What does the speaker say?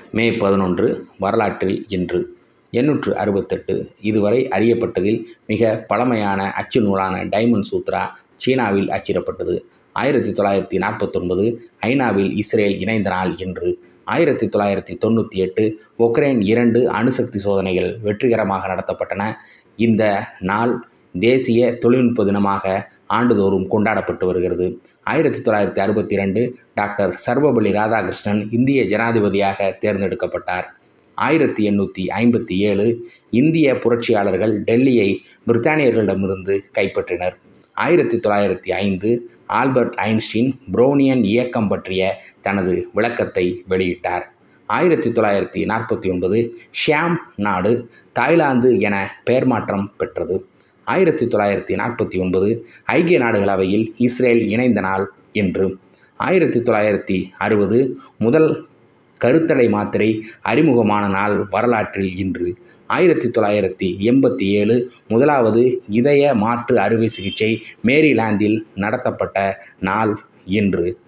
மே பதினொன்று வரலாற்றில் இன்று எண்ணூற்று அறுபத்தெட்டு இதுவரை அறியப்பட்டதில் மிக பழமையான அச்சு நூலான டைமண்ட் சூத்ரா சீனாவில் அச்சிடப்பட்டது ஆயிரத்தி தொள்ளாயிரத்தி நாற்பத்தொன்பது ஐநாவில் இஸ்ரேல் இணைந்த நாள் என்று ஆயிரத்தி தொள்ளாயிரத்தி தொண்ணூற்றி எட்டு உக்ரைன் இரண்டு அணுசக்தி சோதனைகள் வெற்றிகரமாக நடத்தப்பட்டன இந்த நாள் தேசிய தொழில்நுட்ப தினமாக ஆண்டுதோறும் கொண்டாடப்பட்டு வருகிறது ஆயிரத்தி தொள்ளாயிரத்தி அறுபத்தி ரெண்டு டாக்டர் சர்வபள்ளி ராதாகிருஷ்ணன் இந்திய ஜனாதிபதியாக தேர்ந்தெடுக்கப்பட்டார் ஆயிரத்தி எண்ணூற்றி ஐம்பத்தி ஏழு இந்திய புரட்சியாளர்கள் டெல்லியை பிரித்தானியர்களிடமிருந்து கைப்பற்றினர் ஆயிரத்தி தொள்ளாயிரத்தி ஐந்து ஆல்பர்ட் ஐன்ஸ்டீன் ப்ரௌனியன் இயக்கம் பற்றிய தனது விளக்கத்தை வெளியிட்டார் ஆயிரத்தி தொள்ளாயிரத்தி நாற்பத்தி ஒன்பது ஷியாம் நாடு தாய்லாந்து என பெயர் மாற்றம் பெற்றது ஆயிரத்தி தொள்ளாயிரத்தி நாற்பத்தி ஒன்பது ஐக்கிய நாடுகளவையில் இஸ்ரேல் இணைந்த நாள் என்று ஆயிரத்தி தொள்ளாயிரத்தி அறுபது முதல் கருத்தடை மாத்திரை அறிமுகமான நாள் வரலாற்றில் இன்று ஆயிரத்தி தொள்ளாயிரத்தி எண்பத்தி ஏழு முதலாவது இதய மாற்று அறுவை சிகிச்சை மேரிலாந்தில் நடத்தப்பட்ட நாள் இன்று